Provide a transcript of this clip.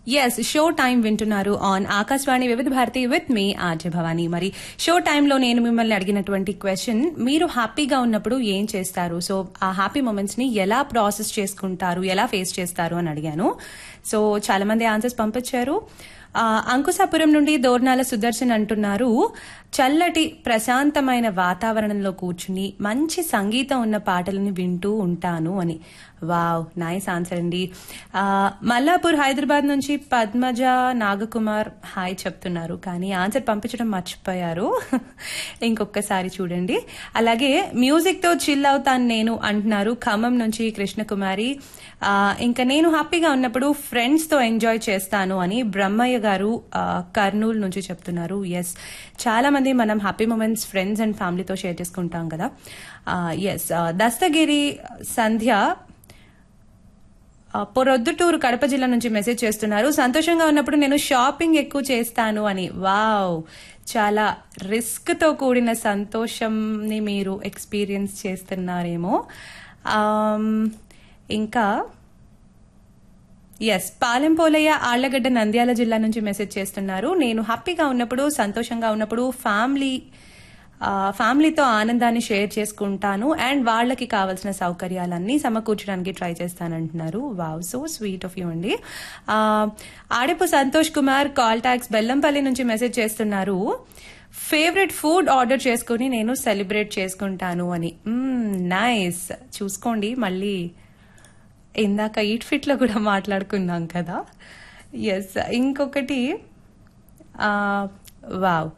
yes show time వింటున్నారు on Akashvani Vividh Bharati with me RJ Bhavani మరి show టైంలో నేను మిమ్మల్ని అడిగినటువంటి క్వశ్చన్ మీరు హ్యాపీగా ఉన్నప్పుడు ఏం చేస్తారు సో ఆ హ్యాపీ మూమెంట్స్ ని ఎలా ప్రాసెస్ చేసుకుంటారు ఎలా ఫేస్ చేస్తారు అని అడిగాను సో చాలా మంది ఆన్సర్స్ పంపించారు ఆ, అంకుశాపురం నుండి దోర్నాల సుదర్శన్ అంటున్నారు చల్లటి ప్రశాంతమైన వాతావరణంలో కూర్చుని మంచి సంగీతం ఉన్న పాటలను వింటూ ఉంటాను అని వావ్ నైస్ ఆన్సర్ అండి ఆ, మల్లాపూర్ హైదరాబాద్ నుంచి పద్మజ నాగకుమార్ హాయ్ చెప్తున్నారు కానీ ఆన్సర్ పంపించడం మర్చిపోయారు ఇంకొకసారి చూడండి అలాగే మ్యూజిక్ తో చిల్ అవుతాను నేను అంటున్నారు ఖమ్మం నుంచి కృష్ణకుమారి ఆ, ఇంకా నేను హ్యాపీగా ఉన్నప్పుడు ఫ్రెండ్స్ తో ఎంజాయ్ చేస్తాను అని బ్రహ్మయ్య గారు ఆ, కర్నూలు నుంచి చెప్తున్నారు ఎస్ చాలా మంది మనం హ్యాపీ మూమెంట్స్ ఫ్రెండ్స్ అండ్ ఫ్యామిలీతో షేర్ చేసుకుంటాం కదా ఎస్ దస్తగిరి సంధ్య ఆ, పొరొద్దుటూరు కడప జిల్లా నుంచి మెసేజ్ చేస్తున్నారు సంతోషంగా ఉన్నప్పుడు నేను షాపింగ్ ఎక్కువ చేస్తాను అని వావ్ చాలా రిస్క్ తో కూడిన సంతోషంని మీరు ఎక్స్పీరియన్స్ చేస్తున్నారేమో ఆమ్, ఇంకా ఎస్ పాలెంపోలయ్య ఆళ్లగడ్డ నంద్యాల జిల్లా నుంచి మెసేజ్ చేస్తున్నారు నేను హ్యాపీగా ఉన్నప్పుడు సంతోషంగా ఉన్నప్పుడు ఫ్యామిలీ ఆ, ఫ్యామిలీతో ఆనందాన్ని షేర్ చేసుకుంటాను అండ్ వాళ్ళకి కావాల్సిన సౌకర్యాలన్నీ సమకూర్చడానికి ట్రై చేస్తానంటున్నారు wow so sweet of you అండి ఆ, ఆడపు సంతోష్ కుమార్ కాల్ ట్యాక్స్ బెల్లంపల్లి నుంచి మెసేజ్ చేస్తున్నారు ఫేవరెట్ ఫుడ్ ఆర్డర్ చేసుకుని నేను సెలబ్రేట్ చేసుకుంటాను అని నైస్ చూసుకోండి మళ్ళీ ఇందాక ఈట్ ఫిట్ లో కూడా మాట్లాడుకున్నాం కదా ఎస్ ఇంకొకటి ఆ, వావ్